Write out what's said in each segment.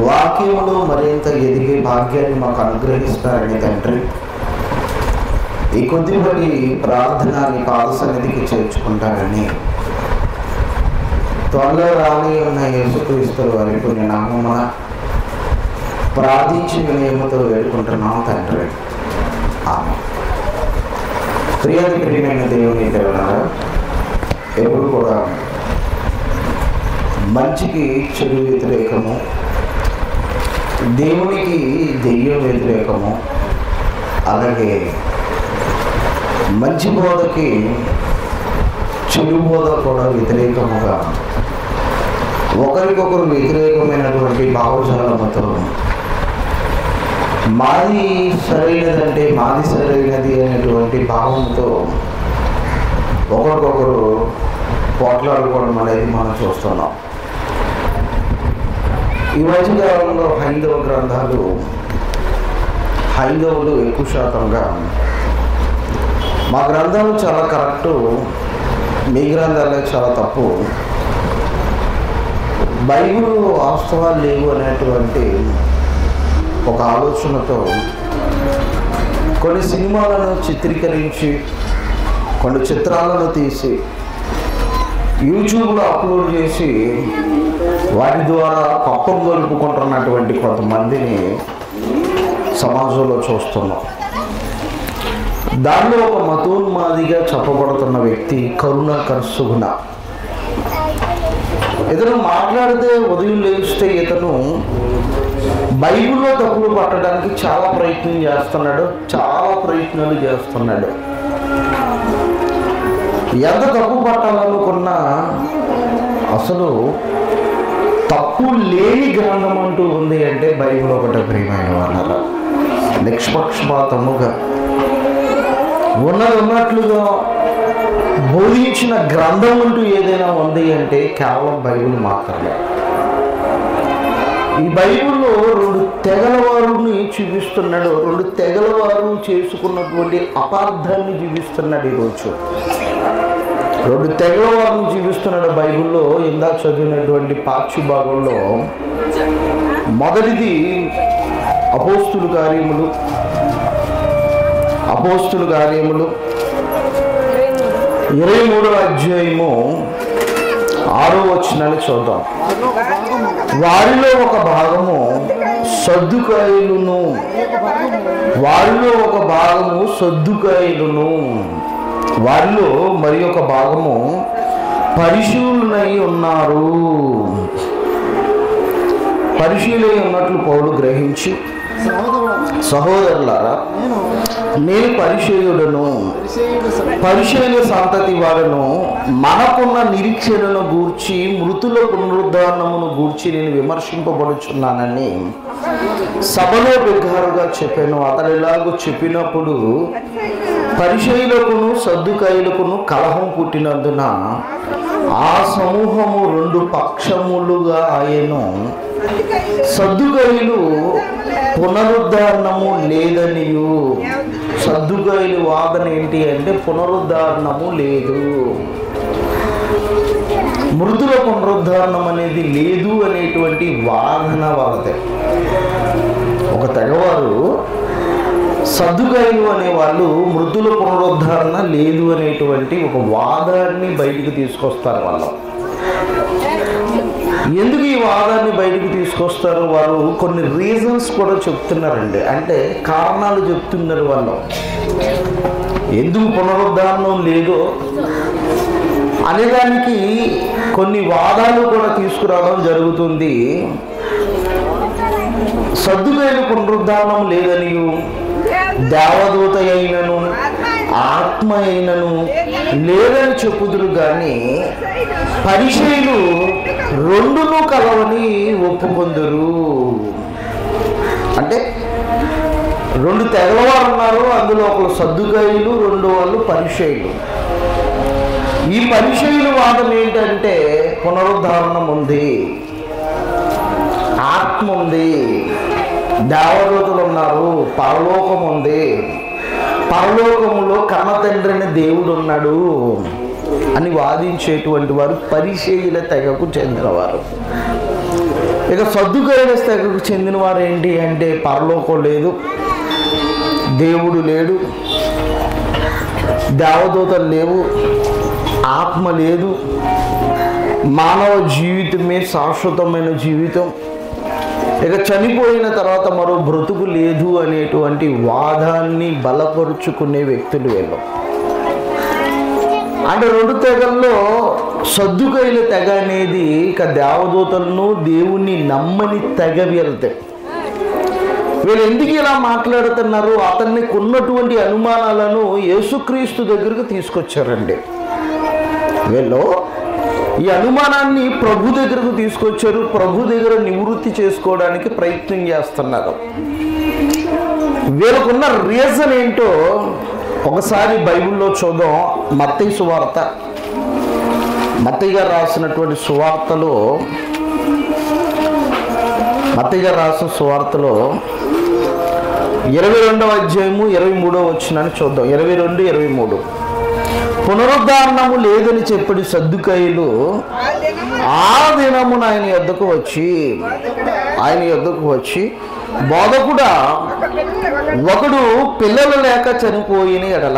వాక్యములు మరింత ఎదిగే భాగ్యాన్ని మాకు అనుగ్రహిస్తారని తండ్రి ఈ కొద్దిపడి ప్రార్థన నీ పాద సన్నిధికి చేర్చుకుంటారని త్వరలో రాని ఉన్న యేసుక్రీస్తు వారి కొన్ని నామమున ప్రార్థించి వినయముతో వేడుకుంటున్నాం తండ్రి ఆమె ప్రియాది ప్రియమైన దేవుని దేవునారా ఎప్పుడు కూడా మంచికి చెడు వ్యతిరేకము దేవునికి దెయ్యం వ్యతిరేకము అలాగే మంచి బోధకి చెడు బోధ కూడా వ్యతిరేకముగా ఒకరికొకరు వ్యతిరేకమైనటువంటి భావజాలముతో మాది సరైనదంటే మాది సరైనది అనేటువంటి భావంతో ఒకరికొకరు పోట్లాడుకోవడం అనేది మనం చూస్తున్నాం ఈ మధ్యకాలంలో హైందవ గ్రంథాలు హైందవులు ఎక్కువ శాతంగా మా గ్రంథాలు చాలా కరెక్టు మీ గ్రంథాలే చాలా తప్పు బైబిల్ వాస్తవాలు లేవు అనేటువంటి ఒక ఆలోచనతో కొన్ని సినిమాలను చిత్రీకరించి కొన్ని చిత్రాలను తీసి యూట్యూబ్లో అప్లోడ్ చేసి వాటి ద్వారా పప్పం గలుపుకుంటున్నటువంటి కొంతమందిని సమాజంలో చూస్తున్నాం దానిలో ఒక మతోన్మాదిగా చెప్పబడుతున్న వ్యక్తి కరుణాకర్ సుగుణ ఇతను మాట్లాడితే ఉదయం లేస్తే ఇతను బైబిల్లో తప్పులు పట్టడానికి చాలా ప్రయత్నం చేస్తున్నాడు చాలా ప్రయత్నాలు చేస్తున్నాడు ఎంత తప్పు పట్టాలనుకున్నా అసలు తప్పు లేని గ్రంథం అంటూ ఉంది అంటే బైబిల్ ఒకటే ప్రియమైన వాళ్ళ నిష్పక్షపాతముగా ఉన్నది ఉన్నట్లుగా బోధించిన గ్రంథం అంటూ ఏదైనా ఉంది అంటే కేవలం బైబిల్ మాత్రమే ఈ బైబిల్లో రెండు తెగల వారిని చూపిస్తున్నాడు రెండు తెగల వారు చేసుకున్నటువంటి అపార్థాన్ని చూపిస్తున్నాడు ఈరోజు రెండు తెగల వారిని చూపిస్తున్నాడు బైబిల్లో ఇందా చదివినటువంటి పాక్షి భాగంలో మొదటిది అపోస్తుల కార్యములు అపోస్తుల కార్యములు ఇరవై మూడవ అధ్యాయము ఆరో వచ్చినాన్ని చూద్దాం వారిలో ఒక భాగము సద్దుకాయలును వారిలో ఒక భాగము సద్దుకాయలును వారిలో మరి ఒక భాగము పరిశీలనై ఉన్నారు పరిశీలై ఉన్నట్లు పౌలు గ్రహించి సహోదరులారా నేను పరిచయుడను పరిచయ సంతతి వారను మనకున్న నిరీక్షణను గూర్చి మృతుల పునరుద్ధారణమును గూర్చి నేను విమర్శింపబడుచున్నానని సభలో బిగ్గారుగా చెప్పాను అతడు ఇలాగూ చెప్పినప్పుడు పరిచయులకును సర్దుకాయులకును కలహం పుట్టినందున ఆ సమూహము రెండు పక్షములుగా ఆయను సద్దుగైలు పునరుద్ధారణము లేదనియు సద్దుగైలు వాదన ఏంటి అంటే పునరుద్ధారణము లేదు మృదుల పునరుద్ధారణం అనేది లేదు అనేటువంటి వాదన వాళ్ళదే ఒక తెగవారు సద్దుకాయలు అనే వాళ్ళు మృదుల పునరుద్ధరణ లేదు అనేటువంటి ఒక వాదాన్ని బయటికి తీసుకొస్తారు వాళ్ళు ఎందుకు ఈ వాదాన్ని బయటికి తీసుకొస్తారు వాళ్ళు కొన్ని రీజన్స్ కూడా చెప్తున్నారండి అంటే కారణాలు చెప్తున్నారు వాళ్ళు ఎందుకు పునరుద్ధారణం లేదో అనేదానికి కొన్ని వాదాలు కూడా తీసుకురావడం జరుగుతుంది సద్దుకైన పునరుద్ధానం లేదనియు దేవదూత అయినను ఆత్మ అయినను లేదని చెప్పుదురు కానీ పరిచయులు రెండును కలవని ఒప్పుకొందరు అంటే రెండు తెగలవారు ఉన్నారు అందులో ఒకరు సర్దుకాయలు రెండు వాళ్ళు పరిచయులు ఈ పరిచయుల వాదం ఏంటంటే పునరుద్ధారణం ఉంది ఆత్మ ఉంది దేవదూతలు ఉన్నారు పరలోకం ఉంది పరలోకములో కన్న తండ్రిని దేవుడు ఉన్నాడు అని వాదించేటువంటి వారు పరిచయుల తెగకు చెందినవారు ఇక సర్దుకైన తెగకు చెందిన వారు ఏంటి అంటే పరలోకం లేదు దేవుడు లేడు దేవదూతలు లేవు ఆత్మ లేదు మానవ జీవితమే శాశ్వతమైన జీవితం ఇక చనిపోయిన తర్వాత మరో బ్రతుకు లేదు అనేటువంటి వాదాన్ని బలపరుచుకునే వ్యక్తులు వీళ్ళు అంటే రెండు తెగల్లో సర్దుకైల తెగ అనేది ఇక దేవదూతలను దేవుణ్ణి నమ్మని తెగ వీళ్ళతాయి వీళ్ళు ఎందుకు ఇలా మాట్లాడుతున్నారు అతనికి ఉన్నటువంటి అనుమానాలను యేసుక్రీస్తు దగ్గరకు తీసుకొచ్చారండి వీళ్ళు ఈ అనుమానాన్ని ప్రభు దగ్గరకు తీసుకొచ్చారు ప్రభు దగ్గర నివృత్తి చేసుకోవడానికి ప్రయత్నం చేస్తున్నారు వీళ్ళకున్న రీజన్ ఏంటో ఒకసారి బైబిల్లో చూద్దాం మత్తయి సువార్త మత్తయ్య గారు రాసినటువంటి సువార్తలో మత్తయ్య గారు రాసిన సువార్తలో ఇరవై రెండవ అధ్యాయము ఇరవై మూడవ వచ్చినని చూద్దాం ఇరవై రెండు ఇరవై మూడు పునరుద్ధారణము లేదని చెప్పడి సర్దుకాయలు ఆ దినము ఆ దినమున ఆయన యొద్దకు వచ్చి ఆయన యొద్దకు వచ్చి బోధకుడా ఒక పిల్ల ఒక ఒకడు పిల్లలు లేక చనిపోయిన ఎడల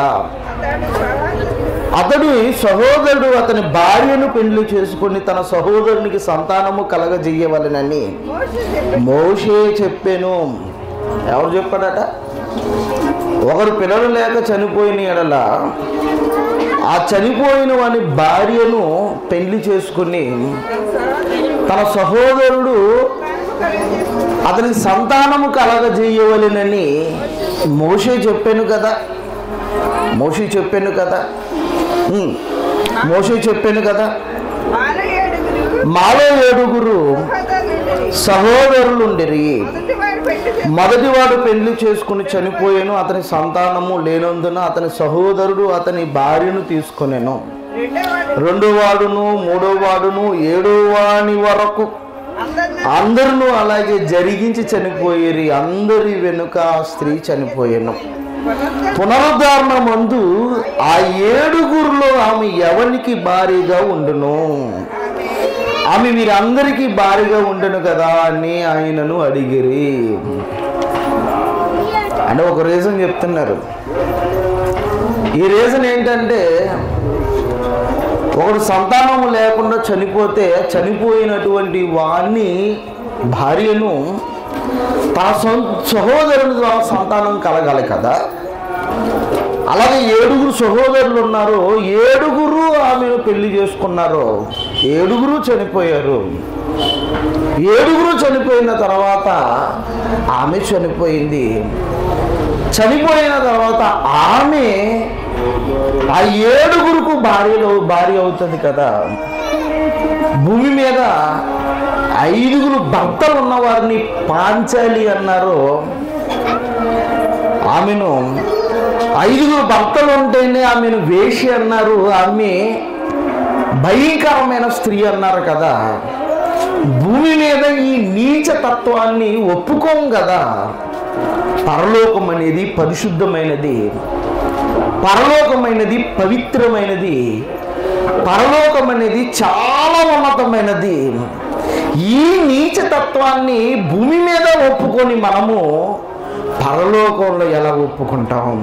అతడు అతడు సహోదరుడు అతని భార్యను పెళ్లి చేసుకుని తన సహోదరునికి సంతానము కలగజేయవలనని మోషే చెప్పి మోషే చెప్పాను ఎవరు చెప్పాడట ఒకరు పిల్లలు లేక చనిపోయిన ఎడల ఆ చనిపోయిన వాని భార్యను పెళ్లి చేసుకుని తన సహోదరుడు అతనికి సంతానము కలగజేయవలెనని మోషే చెప్పాను కదా మోషే చెప్పాను కదా ఉమ్, మోషే చెప్పాను కదా మాల ఏడుగురు మాలో ఏడుగురు సహోదరులు సహోదరులుండిరి మొదటి వారు పెళ్లి మొదటివాడు పెళ్లి చేసుకుని చనిపోయాను అతని సంతానము లేనందున అతని సహోదరుడు అతని భార్యను తీసుకొనెను రెండో వాడు రెండో వాడును మూడో వాడును ఏడో వాని వరకు అందరిని అందరూ అలాగే జరిగించి చనిపోయేరి అందరి వెనుక ఆ స్త్రీ చనిపోయాను పునరుద్ధరణ పునరుద్ధరణ మందు ఆ ఏడుగురులో ఆమె ఎవరికి భారీగా ఉండును ఆమె వీరందరికీ భారీగా ఉండును కదా అని ఆయనను అడిగిరి అంటే ఒక రీజన్ చెప్తున్నారు ఈ రీజన్ ఏంటంటే ఒకడు సంతానం లేకుండా చనిపోతే చనిపోయినటువంటి వాణ్ణి భార్యను తన సొంత సహోదరుని ద్వారా సంతానం కలగాలి కదా అలాగే ఏడుగురు సహోదరులు ఉన్నారు ఏడుగురు ఆమెను పెళ్లి చేసుకున్నారు ఏడుగురు చనిపోయారు ఏడుగురు చనిపోయిన తర్వాత ఆమె చనిపోయింది చనిపోయిన తర్వాత ఆమె ఆ ఏడుగురుకు భార్యలో భార్య అవుతుంది కదా భూమి మీద ఐదుగురు భర్తలు ఉన్న వారిని పాంచాలి అన్నారు ఆమెను ఐదుగురు భర్తలు ఉంటేనే ఆమెను వేషి అన్నారు ఆమె భయంకరమైన స్త్రీ అన్నారు కదా భూమి మీద ఈ నీచ తత్వాన్ని ఒప్పుకోం కదా పరలోకం అనేది పరిశుద్ధమైనది పరలోకమైనది పవిత్రమైనది పరలోకం అనేది చాలా ఉన్నతమైనది ఈ నీచ తత్వాన్ని భూమి మీద ఒప్పుకొని మనము పరలోకంలో ఎలా ఒప్పుకుంటాం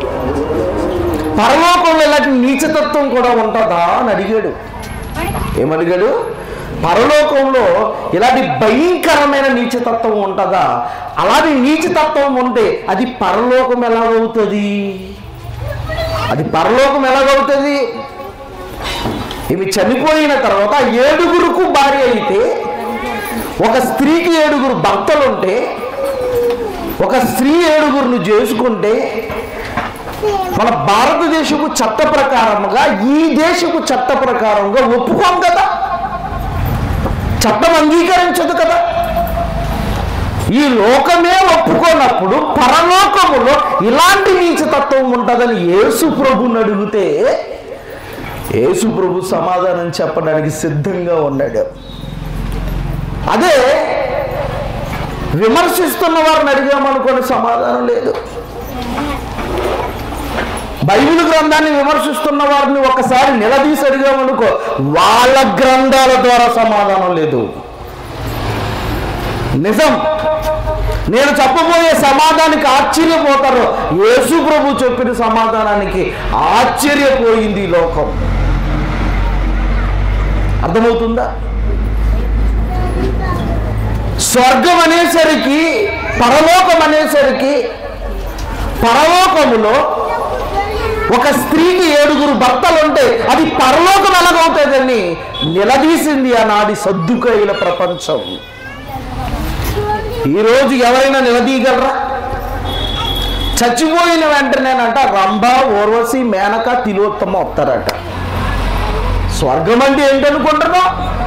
పరలోకంలో ఇలాంటి నీచతత్వం కూడా ఉంటుందా అని అడిగాడు ఏమడిగాడు పరలోకంలో ఇలాంటి భయంకరమైన నీచతత్వం ఉంటుందా అలాంటి నీచతత్వం ఉంటే అది పరలోకం ఎలాగవుతుంది అది పరలోకం ఎలాగవుతుంది ఇవి చనిపోయిన తర్వాత ఏడుగురుకు భార్య అయితే ఒక స్త్రీకి ఏడుగురు భర్తలు ఉంటే ఒక స్త్రీ ఏడుగురును చేసుకుంటే మన భారతదేశపు చట్ట ప్రకారముగా ఈ దేశపు చట్ట ప్రకారంగా ఒప్పుకోం కదా చట్టం అంగీకరించదు కదా ఈ లోకమే ఒప్పుకోనప్పుడు పరలోకములో ఇలాంటి నీచతత్వం ఉంటుందని యేసు ప్రభుని అడిగితే యేసు ప్రభు సమాధానం చెప్పడానికి సిద్ధంగా ఉన్నాడు అదే విమర్శిస్తున్న వారిని అడిగామనుకోని సమాధానం లేదు బైబిల్ గ్రంథాన్ని విమర్శిస్తున్న వారిని ఒకసారి నిలదీసి అడిగామనుకో వాళ్ళ గ్రంథాల ద్వారా సమాధానం లేదు నిజం నేను చెప్పబోయే సమాధానానికి ఆశ్చర్యపోతారు యేసు ప్రభు చెప్పిన సమాధానానికి ఆశ్చర్యపోయింది ఈ లోకం అర్థమవుతుందా స్వర్గం అనేసరికి పరలోకం అనేసరికి పరలోకములో ఒక స్త్రీకి ఏడుగురు భర్తలు ఉంటే అది పరలోకం ఎలాగవుతుందని నిలదీసింది ఆనాడి సద్దుకైల ప్రపంచం ఈరోజు ఎవరైనా నిలదీయగలరా చచ్చిపోయిన వెంటనేనంట రంభ ఓర్వశి మేనక తిలోత్తమ వస్తారట స్వర్గం అంటే ఏంటనుకుంటున్నావు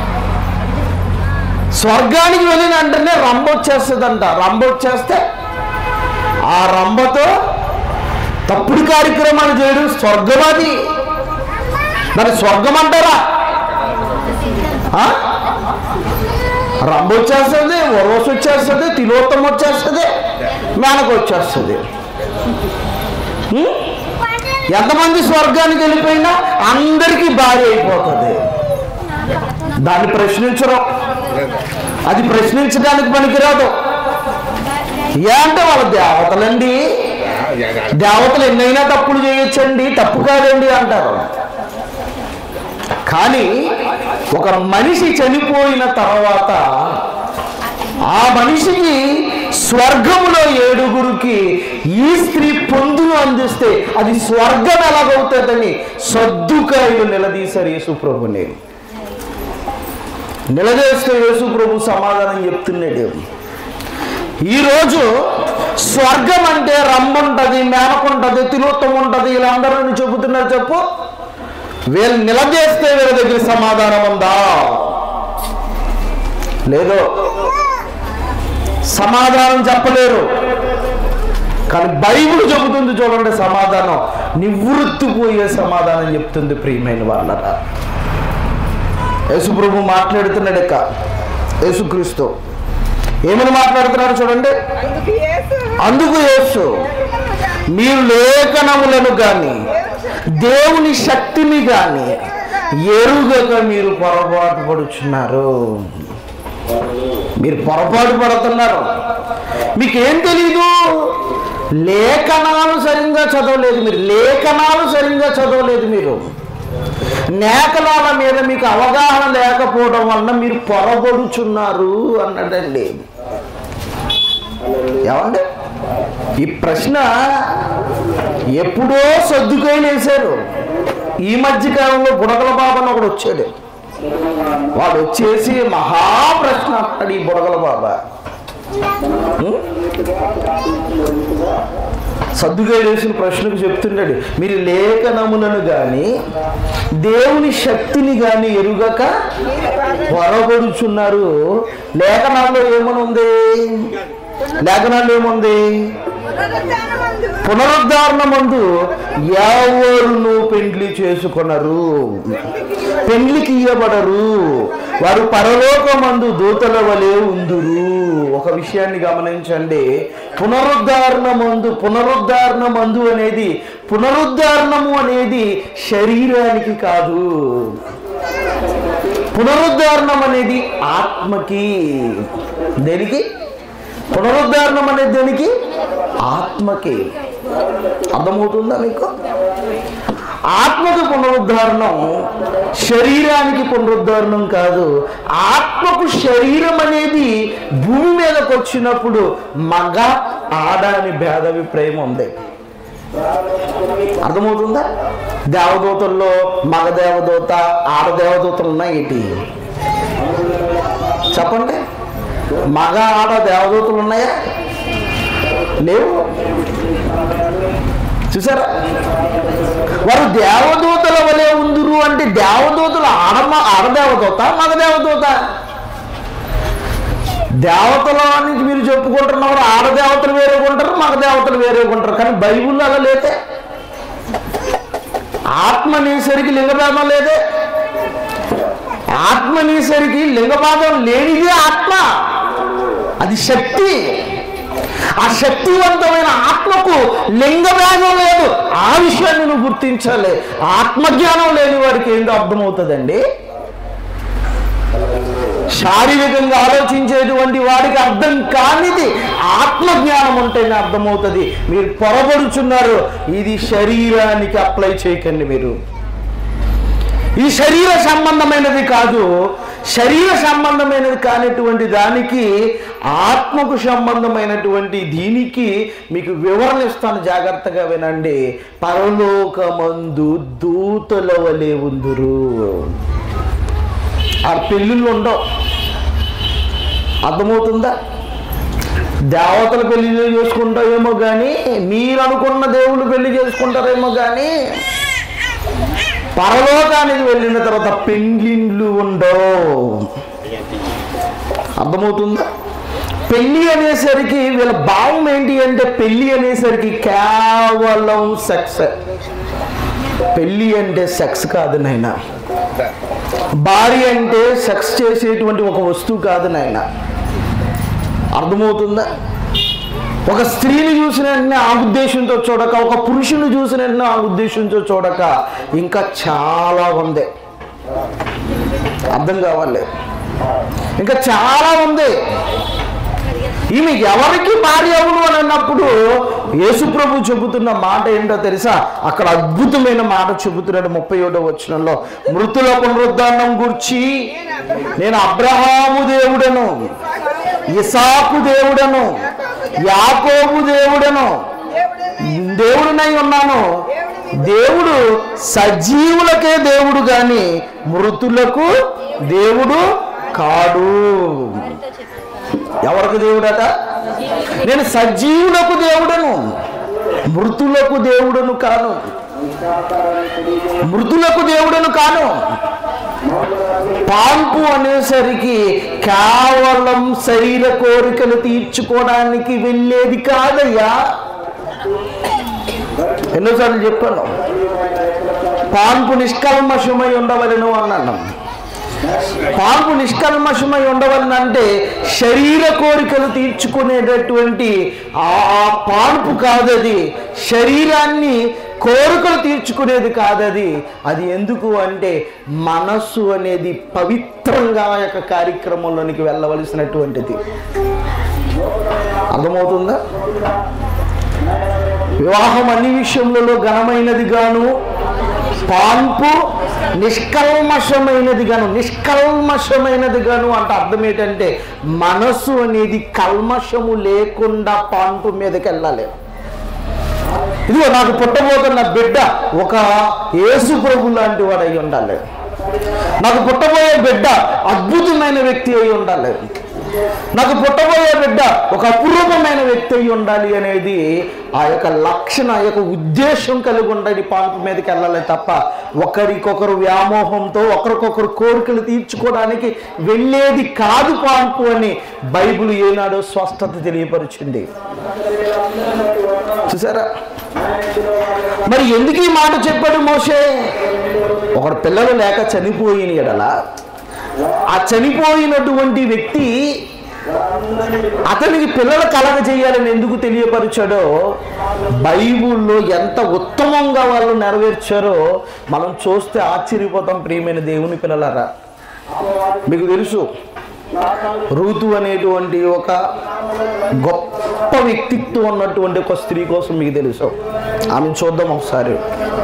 స్వర్గానికి వెళ్ళిన వెంటనే రంభ వచ్చేస్తుందంట రంభ వచ్చేస్తే ఆ రంభతో తప్పుడు కార్యక్రమాలు చేయడం స్వర్గం అది మరి స్వర్గం అంటారా ఆ? రంభ వచ్చేస్తుంది వరవసు వచ్చేస్తుంది తిలోత్తం వచ్చేస్తుంది మేనకు వచ్చేస్తుంది ఉం? ఎంతమంది స్వర్గానికి వెళ్ళిపోయినా అందరికీ భార్య అయిపోతుంది దాన్ని ప్రశ్నించరు అది ప్రశ్నించడానికి పనికిరాదు ఏ అంటే వాళ్ళ దేవతలండి దేవతలు ఎన్నైనా తప్పులు చేయొచ్చండి తప్పు కాదండి అంటారు కానీ ఒక మనిషి చనిపోయిన తర్వాత ఆ మనిషికి స్వర్గములో ఏడుగురికి ఈ స్త్రీ పొందును అందిస్తే అది స్వర్గం ఎలాగవుతుందని సద్దుకాయలు నిలదీశారు యేసుప్రభుని నిలదీస్తే యేసుప్రభు సమాధానం చెప్తున్నాడు ఈరోజు స్వర్గం అంటే రమ్ముంటది మేనకుంటది తిలోత్తం ఉంటది వీళ్ళందరూ అని చెబుతున్నారు చెప్పు వీళ్ళు నిలదీస్తే వీళ్ళ దగ్గర సమాధానం ఉందా లేదో సమాధానం చెప్పలేరు కానీ బైబిల్ చెబుతుంది చూడండి సమాధానం నివృత్తిపోయే సమాధానం చెప్తుంది ప్రియమైన వాళ్ళరా యేసుప్రభు మాట్లాడుతున్నాడు ఇక యేసుక్రీస్తు ఏమని మాట్లాడుతున్నాడు చూడండి అందుకు యేసు అందుకు యేసు మీరు లేఖనములను కానీ దేవుని శక్తిని కానీ ఎరుగక మీరు పొరపాటు పడుచున్నారు మీరు పొరపాటు పడుతున్నారు మీకేం తెలీదు లేఖనాలు సరిగ్గా చదవలేదు మీరు లేఖనాలు సరిగ్గా చదవలేదు మీరు నేకలాల మీద మీకు అవగాహన లేకపోవడం వలన మీరు పొరబడుచున్నారు అన్నాడండి ఏమండి ఈ ప్రశ్న ఎప్పుడో సర్దుకొని వేశారు ఈ మధ్య కాలంలో బుడగల బాబు అని ఒకడు వచ్చాడు వాడు వచ్చేసి మహాప్రశ్న అన్నాడు ఈ బుడగల బాబా ఉం? సర్దుగా వేసిన ప్రశ్నకు చెప్తున్నాడు మీరు లేఖనములను గాని దేవుని శక్తిని గాని ఎరుగక పొరబడుచున్నారు లేఖనాల్లో ఏమని ఉంది లేఖనాల్లో ఏముంది పునరుద్ధానమందు పునరుద్ధారణ మందు ఎవరును పెండ్లి చేసుకొనరు పెండ్లికి ఇయ్యబడరు వారు పరలోకమందు దూతల వలె ఉందురు ఒక విషయాన్ని గమనించండి పునరుద్ధారణ మందు పునరుద్ధారణ మందు అనేది పునరుద్ధారణము అనేది శరీరానికి కాదు పునరుద్ధారణం అనేది ఆత్మకి దేనికి పునరుద్ధారణం అనేది దేనికి ఆత్మకి అర్థమవుతుందా మీకు ఆత్మకు పునరుద్ధారణం శరీరానికి పునరుద్ధారణం కాదు ఆత్మకు శరీరం అనేది భూమి మీదకి వచ్చినప్పుడు మగ ఆడ అని భేదాభిప్రాయం ఉంది అర్థమవుతుందా దేవదూతల్లో మగ దేవదూత ఆడ దేవదూతలు ఉన్నాయి ఏంటి చెప్పండి మగ ఆడ దేవదూతలు ఉన్నాయా లేవు చూసారా వారు దేవదూతల వలె ఉందురు అంటే దేవదూతలు ఆడమ ఆడదేవదూత మగ దేవదూత దేవతల నుంచి మీరు చెప్పుకుంటున్నవారు ఆడదేవతలు వేరేగా ఉంటారు మగ దేవతలు వేరేగా ఉంటారు కానీ బైబుల్ అలా లేదే ఆత్మ నీసరికి లింగభేదం లేదే ఆత్మ నీసరికి లింగభేదం లేనిదే ఆత్మ అది శక్తి ఆ శక్తివంతమైన ఆత్మకు లింగభేదం లేదు ఆ విషయాన్ని నువ్వు గుర్తించాలి ఆత్మజ్ఞానం లేని వాడికి ఏంటో అర్థమవుతుందండి శారీరకంగా ఆలోచించేటువంటి వాడికి అర్థం కానిది ఆత్మజ్ఞానం ఉంటేనే అర్థమవుతుంది మీరు పొరబడుచున్నారు ఇది శరీరానికి అప్లై చేయకండి మీరు ఈ శరీర సంబంధమైనది కాదు శరీర సంబంధమైనది కానిటువంటి దానికి ఆత్మకు సంబంధమైనటువంటి దీనికి మీకు వివరణ ఇస్తాను జాగ్రత్తగా వినండి పరలోకమందు దూతల వలె ఉందురు ఆ పెళ్ళిళ్ళు ఉండవు అర్థమవుతుందా దేవతల పెళ్లి చేసుకుంటారేమో కానీ మీరు అనుకున్న దేవుళ్ళు పెళ్లి చేసుకుంటారేమో కానీ పరలోకానికి వెళ్ళిన తర్వాత పెళ్ళిళ్ళు ఉండవు అర్థమవుతుందా పెళ్ళి అనేసరికి వీళ్ళ భావం ఏంటి అంటే పెళ్ళి అనేసరికి కేవలం సెక్స్ పెళ్ళి అంటే సెక్స్ కాదు నాయన భార్య అంటే సెక్స్ చేసేటువంటి ఒక వస్తువు కాదు నాయన అర్థమవుతుందా ఒక స్త్రీని చూసిన వెంటనే ఆ ఉద్దేశంతో చూడక ఒక పురుషుని చూసిన వెంటనే ఆ ఉద్దేశంతో చూడక ఇంకా చాలా ఉంది అర్థం కావాలి ఇంకా చాలా ఉంది ఈమె ఎవరికి భార్య అవును అని అన్నప్పుడు యేసుప్రభు చెబుతున్న మాట ఏంటో తెలుసా అక్కడ అద్భుతమైన మాట చెబుతున్నాడు ముప్పై ఏడో వచనంలో మృతుల పునరుద్ధానం గుర్చి నేను అబ్రహాము దేవుడను ఇసాకు దేవుడను యాకోబు దేవుడను దేవుడినై ఉన్నాను దేవుడు సజీవులకే దేవుడు గాని మృతులకు దేవుడు కాడు ఎవరికి దేవుడట నేను సజీవులకు దేవుడను మృతులకు దేవుడను కాను మృతులకు దేవుడను కాను పాల్పు అనేసరికి కేవలం శరీర కోరికలు తీర్చుకోవడానికి వెళ్ళేది కాదయ్యా ఎన్నోసార్లు చెప్పాను పాన్పు నిష్కల్మషమై ఉండవలను అన్నాను పాన్పు నిష్కల్మషమై ఉండవలను అంటే శరీర కోరికలు తీర్చుకునేటటువంటి ఆ ఆ పాన్పు కాదది శరీరాన్ని కోరికలు తీర్చుకునేది కాదది అది ఎందుకు అంటే మనస్సు అనేది పవిత్రంగా ఆ యొక్క కార్యక్రమంలోనికి వెళ్ళవలసినటువంటిది అర్థమవుతుందా వివాహం అన్ని విషయములలో ఘనమైనది గాను పాన్పు నిష్కల్మషమైనది గాను నిష్కల్మషమైనది గాను అంటే అర్థం ఏంటంటే మనస్సు అనేది కల్మషము లేకుండా పాన్పు మీదకి వెళ్ళాలి ఇదిగో నాకు పుట్టబోతున్న బిడ్డ ఒక యేసు ప్రభు లాంటి వాడు అయి ఉండాలి నాకు పుట్టబోయే బిడ్డ అద్భుతమైన వ్యక్తి అయి ఉండాలి నాకు పుట్టబోయే బిడ్డ ఒక అపురూపమైన వ్యక్తి అయి ఉండాలి అనేది ఆ యొక్క లక్షణ ఆ యొక్క ఉద్దేశం కలిగి ఉండాలి పాన్పు మీదకి వెళ్ళాలి తప్ప ఒకరికొకరు వ్యామోహంతో ఒకరికొకరు కోరికలు తీర్చుకోవడానికి వెళ్ళేది కాదు పాన్పు అని బైబిల్ ఏనాడో స్వస్థత తెలియపరిచింది చూసారా మరి ఎందుకు ఈ మాట చెప్పాడు మోషే ఒకడు పిల్లలు లేక చనిపోయిన ఎడల ఆ చనిపోయినటువంటి వ్యక్తి అతనికి పిల్లలు కలగ చేయాలని ఎందుకు తెలియపరిచాడో బైబుల్లో ఎంత ఉత్తమంగా వాళ్ళు నెరవేర్చారో మనం చూస్తే ఆశ్చర్యపోతాం ప్రియమైన దేవుని పిల్లలారా మీకు తెలుసు రూతు అనేటువంటి ఒక గొప్ప వ్యక్తిత్వం ఉన్నటువంటి ఒక స్త్రీ కోసం మీకు తెలుసు ఆమె చూద్దాం ఒకసారి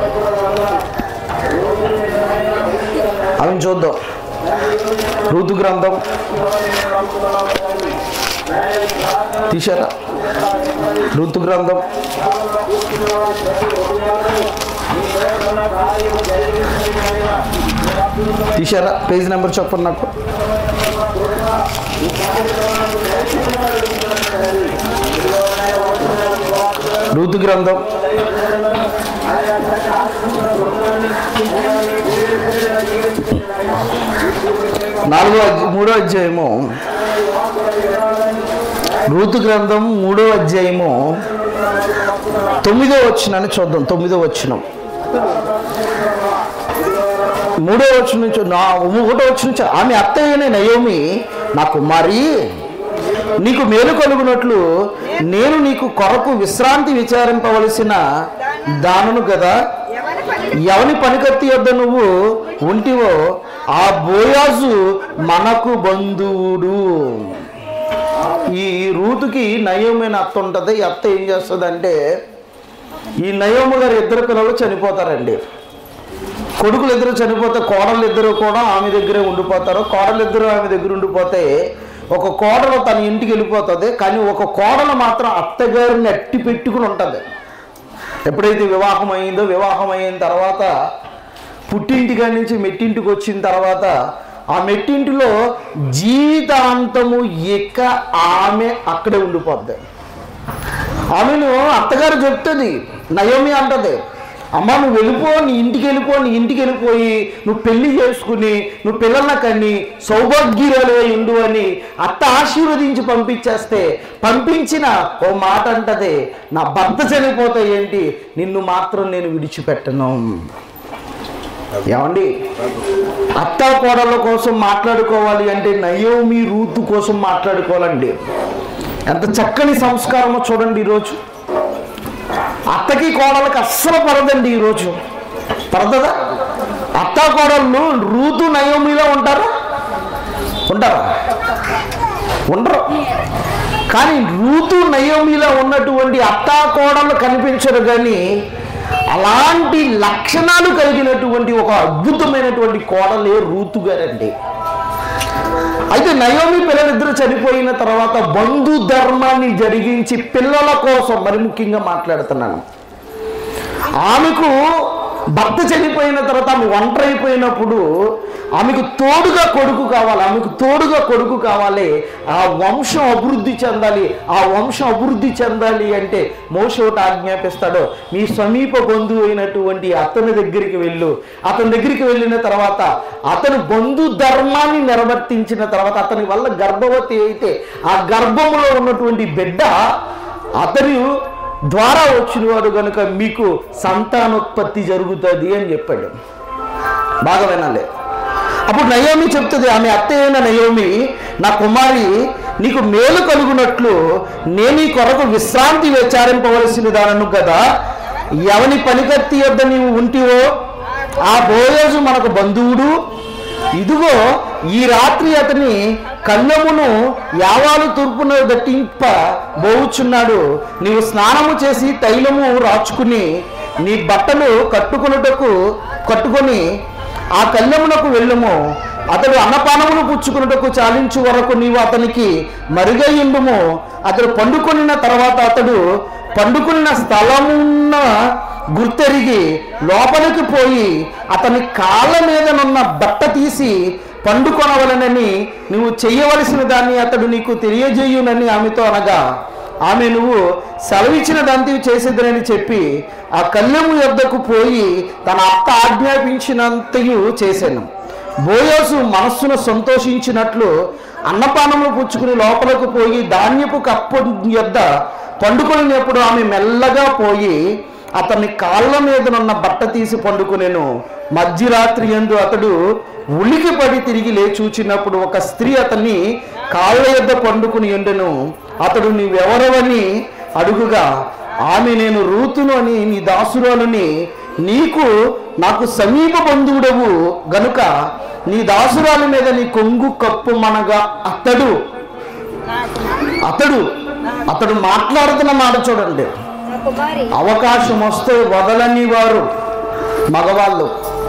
ఆమె చూద్దాం ఋతు గ్రంథం తీశారా ఋతు గ్రంథం తీశారా పేజ్ నెంబర్ చెప్పండి నాకు ఋతు గ్రంథం నాలుగో అధ్య- మూడో అధ్యాయము ఋతు గ్రంథం మూడో అధ్యాయము తొమ్మిదో వచ్చినాన్ని చూద్దాం తొమ్మిదో వచ్చినం మూడో వచ్చిన నుంచి నా ఒకటో వచ్చిన నుంచి ఆమె అత్తయ్యనే నయోమి నా కుమారి నీకు మేలు కలుగునట్లు నేను నీకు కొరకు విశ్రాంతి విచారింపవలసిన దానును కదా ఎవరి పని ఎవని పనికత్తి యొద్ద నువ్వు ఉంటివో ఆ బోయాజు మనకు బంధువుడు ఈ రూతుకి నయోమైన అత్త ఉంటుంది ఈ అత్త ఏం చేస్తుందంటే ఈ నయోము గారు ఇద్దరు పిల్లలు చనిపోతారండి కొడుకులు ఇద్దరు చనిపోతే కోడలు ఇద్దరు కూడా ఆమె దగ్గరే ఉండిపోతారు కోడలు ఇద్దరు ఆమె దగ్గర ఉండిపోతే ఒక కోడలు తన ఇంటికి వెళ్ళిపోతుంది కానీ ఒక కోడలు మాత్రం అత్తగారిని అట్టి పెట్టుకుని ఉంటుంది ఎప్పుడైతే వివాహం అయిందో వివాహం అయిన తర్వాత పుట్టింటి కాడి నుంచి మెట్టింటికి వచ్చిన తర్వాత ఆ మెట్టింటిలో జీవితాంతము ఇక ఆమె అక్కడే ఉండిపోద్ది ఆమెను అత్తగారు చెప్తుంది నయోమి అంటది అమ్మ నువ్వు వెళ్ళిపో నీ ఇంటికి వెళ్ళిపో నీ ఇంటికి వెళ్ళిపోయి నువ్వు పెళ్లి చేసుకుని నువ్వు పిల్లల కన్ని సౌభాగ్యురాలు అయి ఉండు అని అత్త ఆశీర్వదించి పంపించేస్తే పంపించిన ఓ మాట అంటది నా భర్త చనిపోతే ఏంటి నిన్ను మాత్రం నేను విడిచిపెట్టను ఏమండి అత్త కోడల కోసం మాట్లాడుకోవాలి అంటే నయోమి రూతు కోసం మాట్లాడుకోవాలండి ఎంత చక్కని సంస్కారమో చూడండి ఈరోజు అత్తకి కోడలకి అస్సలు పడదండి ఈరోజు పడదా అత్త కోడళ్ళు రూతు నయోమిలో ఉంటారా ఉంటారా ఉండరు కానీ రూతు నయోమిలో ఉన్నటువంటి అత్తా కోడళ్ళు కనిపించరు కానీ అలాంటి లక్షణాలు కలిగినటువంటి ఒక అద్భుతమైనటువంటి కోడలే రూతు గారండి అయితే నయోమి పిల్లలిద్దరు చనిపోయిన తర్వాత బంధు ధర్మాన్ని జరిగించి పిల్లల కోసం మరి ముఖ్యంగా మాట్లాడుతున్నాను ఆమెకు భర్త చనిపోయిన తర్వాత ఆమె ఒంటరి అయిపోయినప్పుడు ఆమెకు తోడుగా కొడుకు కావాలి ఆమెకు తోడుగా కొడుకు కావాలి ఆ వంశం అభివృద్ధి చెందాలి ఆ వంశం అభివృద్ధి చెందాలి అంటే మోసోటి ఆజ్ఞాపిస్తాడు మీ సమీప బంధువు అయినటువంటి అతని దగ్గరికి వెళ్ళు అతని దగ్గరికి వెళ్ళిన తర్వాత అతను బంధు ధర్మాన్ని నిర్వర్తించిన తర్వాత అతని వల్ల గర్భవతి అయితే ఆ గర్భంలో ఉన్నటువంటి బిడ్డ అతను ద్వారా వచ్చిన వాడు కనుక మీకు సంతానోత్పత్తి జరుగుతుంది అని చెప్పాడు బాగా వినాలి అప్పుడు నయోమి చెప్తుంది ఆమె అత్త అయిన నయోమి నా కుమారి నీకు మేలు కలుగునట్లు నేను ఈ కొరకు విశ్రాంతి విచారింపవలసిన దానను కదా ఎవని పనికత్తి యొద్ద నీవు ఉంటివో ఆ బోయోజు మనకు బంధువుడు ఇదిగో ఈ రాత్రి అతని కళ్ళమును యావాలు తూర్పున దట్టింప బోవుచున్నాడు నీవు స్నానము చేసి తైలము రాచుకుని నీ బట్టలు కట్టుకొనుటకు కట్టుకొని ఆ కళ్ళమునకు వెళ్ళము అతడు అన్నపానములు పుచ్చుకున్నటకు చాలించు వరకు నీవు అతనికి మరుగయ్యుండుము అతడు పండుకొనిన తర్వాత అతడు పండుకున్న స్థలమున్న గుర్తెరిగి లోపలికి పోయి అతని కాళ్ళ మీదనున్న బట్ట తీసి పండుకొనవలనని నువ్వు చెయ్యవలసిన దాన్ని అతడు నీకు తెలియజేయునని ఆమెతో అనగా ఆమె నువ్వు సెలవిచ్చిన దాంతి చేసేదనని చెప్పి ఆ కళ్ళెము యొద్దకు పోయి తన అత్త ఆజ్ఞాపించినంతయు చేశాను బోయోసు మనస్సును సంతోషించినట్లు అన్నపానములు పుచ్చుకుని లోపలకు పోయి ధాన్యపు కప్పు యొద్ద పండుకొనినప్పుడు ఆమె మెల్లగా పోయి అతని కాళ్ళ మీదనున్న బట్ట తీసి పండుకునేను మధ్యరాత్రి ఎందు అతడు ఉలికి పడి తిరిగి లేచూచినప్పుడు ఒక స్త్రీ అతన్ని కాళ్ళ యొద్ద పండుకుని ఉండెను అతడు నీవెవరవని అడుగుగా ఆమె నేను రూతును అని నీ దాసురాలని నీకు నాకు సమీప బంధువుడవు గనుక నీ దాసురాలి మీద నీ కొంగు కప్పు మనగా అతడు అతడు అతడు మాట్లాడుతున్న మాట చూడండి నా కుమారి అవకాశం వస్తే వదలని వారు మగవాళ్ళు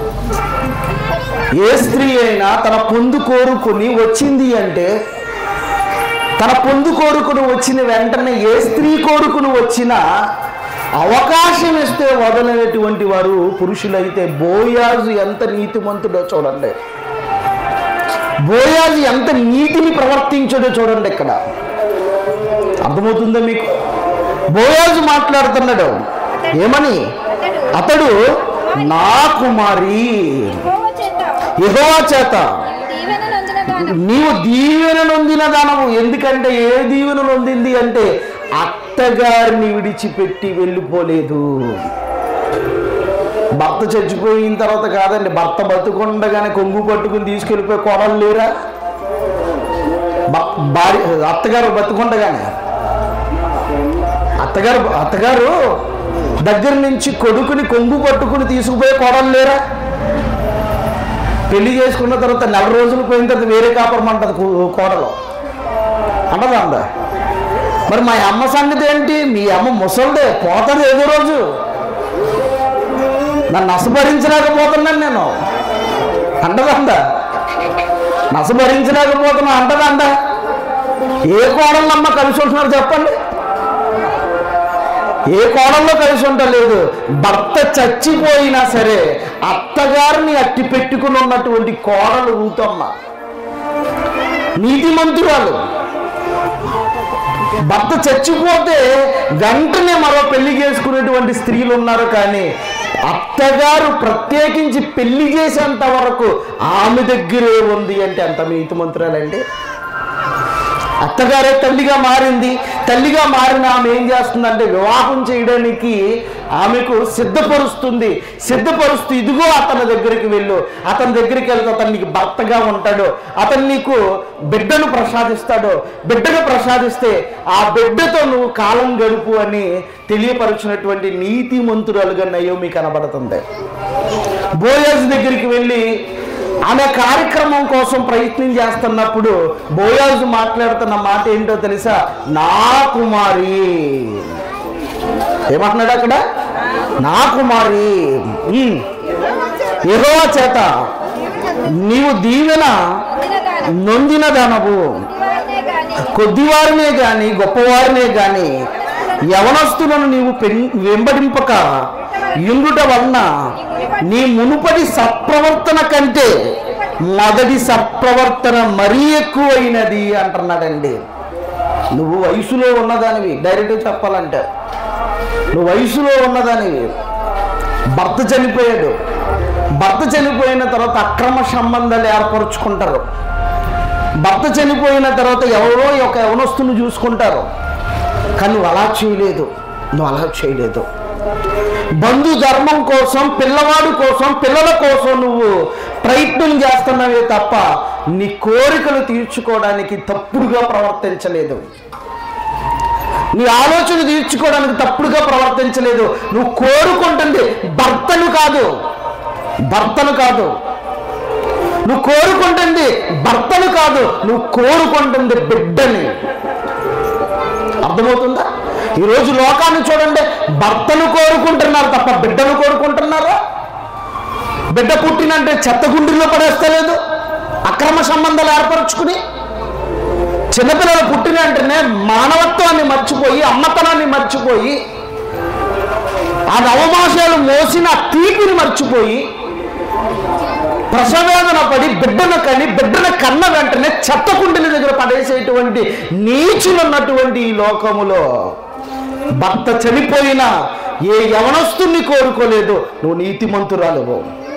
ఏ స్త్రీ అయినా తన పొందు కోరుకుని వచ్చింది అంటే తన పొందు కోరుకుని వచ్చిన వెంటనే ఏ స్త్రీ కోరుకుని వచ్చినా అవకాశం ఇస్తే వదలనటువంటి వారు పురుషులైతే బోయాజు ఎంత నీతిమంతుడో చూడండి బోయాజు ఎంత నీతిని ప్రవర్తించడో చూడండి ఇక్కడ అర్థమవుతుందా మీకు బోయాజు మాట్లాడుతున్నాడు ఏమని అతడు నా కుమారి యెహోవా చేత యెహోవా చేత దీవెన నందిన గాన నీవు దీవెన నొందిన దానవు ఎందుకంటే ఏ దీవెన నొందింది అంటే అత్తగారిని విడిచిపెట్టి వెళ్ళిపోలేదు భర్త చచ్చిపోయిన తర్వాత కాదండి భర్త బతుకుండగానే కొంగు పట్టుకుని తీసుకెళ్ళిపోయి కోడలు లేరా భ- భార్య అత్తగారు బతుకుండగానే అత్తగారు అత్తగారు దగ్గర నుంచి కొడుకుని కొంగు పట్టుకుని తీసుకుపోయే కోడలు లేరా పెళ్లి చేసుకున్న తర్వాత నెల రోజులు పోయిన తర్వాత వేరే కాపురం అంటది కూ- కోడలు అంటదా అందా మరి మా అమ్మ సంగతి ఏంటి మీ అమ్మ ముసలిదే పోతుంది ఏదో రోజు నన్ను నసభరించలేకపోతున్నాను నేను అంటదందా నసభరించలేకపోతున్నా అంటదందా ఏ కోడలమ్మ కలిసి ఉంటున్నారు చెప్పండి ఏ కోణంలో కలిసి ఉండలేదు భర్త చచ్చిపోయినా సరే అత్తగారిని అట్టి పెట్టుకుని ఉన్నటువంటి కోడలు రూతమ్మ నీతిమంతురాలు భర్త చచ్చిపోతే వెంటనే మరో పెళ్లి చేసుకునేటువంటి స్త్రీలు ఉన్నారు కానీ అత్తగారు ప్రత్యేకించి పెళ్లి చేసేంత వరకు ఆమె దగ్గరే ఉంది అంటే అంత నీతిమంతురాలండి అత్తగారే తల్లిగా మారింది తల్లిగా మారిన ఆమె ఏం చేస్తుందంటే వివాహం చేయడానికి ఆమెకు సిద్ధపరుస్తుంది సిద్ధపరుస్తూ ఇదిగో అతని దగ్గరికి వెళ్ళు అతని దగ్గరికి వెళ్తే అతను నీకు భర్తగా ఉంటాడు అతను నీకు బిడ్డను ప్రసాదిస్తాడు బిడ్డను ప్రసాదిస్తే ఆ బిడ్డతో నువ్వు కాలం గడుపు అని తెలియపరిచినటువంటి నీతిమంతురాలుగా నయోమి కనబడుతుంది బోయాజ్ దగ్గరికి వెళ్ళి ఆమె కార్యక్రమం కోసం ప్రయత్నం చేస్తున్నప్పుడు బోయాజు మాట్లాడుతున్న మాట ఏంటో తెలుసా నా కుమారి ఏమంటున్నాడు అక్కడ నా కుమారి ఉమ్. యెహోవా చేత నీవు దీవెన పొందిన దానం నొందిన దానవు వారినే గాని కొద్దివారినే గాని గొప్పవారినే గాని యవనస్తులను నీవు పెన్ వెంబడింపక ఇండుట వలన నీ మునుపటి సత్ప్రవర్తన కంటే మొదటి సత్ప్రవర్తన మరీ ఎక్కువైనది అంటున్నాడండి నువ్వు వయసులో ఉన్నదానివి డైరెక్ట్గా చెప్పాలంటే నువ్వు వయసులో ఉన్నదానివి భర్త చనిపోయాడు భర్త చనిపోయిన తర్వాత అక్రమ సంబంధాలు ఏర్పరచుకుంటారు భర్త చనిపోయిన తర్వాత ఎవరో ఒక యవనస్తుని చూసుకుంటారు కానీ నువ్వు అలా చేయలేదు నువ్వు అలా చేయలేదు బంధు ధర్మం కోసం పిల్లవాడు కోసం పిల్లల కోసం నువ్వు ప్రయత్నం చేస్తున్నావే తప్ప నీ కోరికలు తీర్చుకోవడానికి తప్పుడుగా ప్రవర్తించలేదు నీ ఆలోచన తీర్చుకోవడానికి తప్పుడుగా ప్రవర్తించలేదు నువ్వు కోరుకుంటుంది భర్తను కాదు భర్తను కాదు నువ్వు కోరుకుంటుంది భర్తను కాదు నువ్వు కోరుకుంటుంది బిడ్డని అర్థమవుతుందా ఈరోజు లోకాన్ని చూడండి భర్తను కోరుకుంటున్నారు తప్ప బిడ్డను కోరుకుంటున్నారా బిడ్డ పుట్టినంటే చెత్త గుండెల్లో పడేస్తలేదు అక్రమ సంబంధాలు ఏర్పరచుకుని చిన్నపిల్లలు పుట్టిన వెంటనే మానవత్వాన్ని మర్చిపోయి అమ్మతనాన్ని మర్చిపోయి ఆ నవమాసాలు మోసిన ఆ తీపిని మర్చిపోయి ప్రసవేదన పడి బిడ్డను కని బిడ్డను కన్న వెంటనే చెత్త కుండల దగ్గర పడేసేటువంటి నీచులు ఉన్నటువంటి ఈ లోకములో భర్త చనిపోయినా ఏ యవనస్తుని కోరుకోలేదు నువ్వు నీతిమంతురాలువు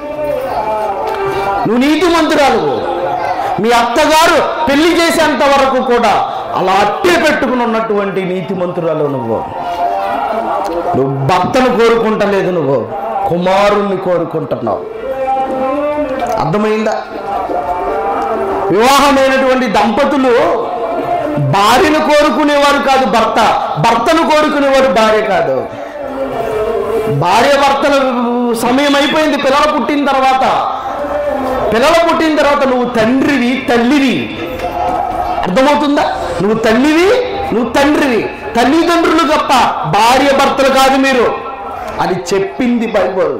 నువ్వు నీతిమంతురాలువు మీ అత్తగారు పెళ్లి చేసేంత వరకు కూడా అలా అట్టే పెట్టుకుని ఉన్నటువంటి నీతిమంతురాలు నువ్వు నువ్వు భర్తను కోరుకుంటలేదు నువ్వు కుమారుణ్ణి కోరుకుంటున్నావు అర్థమైందా వివాహమైనటువంటి దంపతులు భార్యను కోరుకునేవారు కాదు భర్త భర్తను కోరుకునేవారు భార్య కాదు భార్య భర్తల సమయం అయిపోయింది పిల్లలు పుట్టిన తర్వాత పిల్లలు పుట్టిన తర్వాత నువ్వు తండ్రివి తల్లివి అర్థమవుతుందా నువ్వు తల్లివి నువ్వు తండ్రివి తల్లిదండ్రులు గొప్ప భార్య భర్తలు కాదు మీరు అది చెప్పింది బైబుల్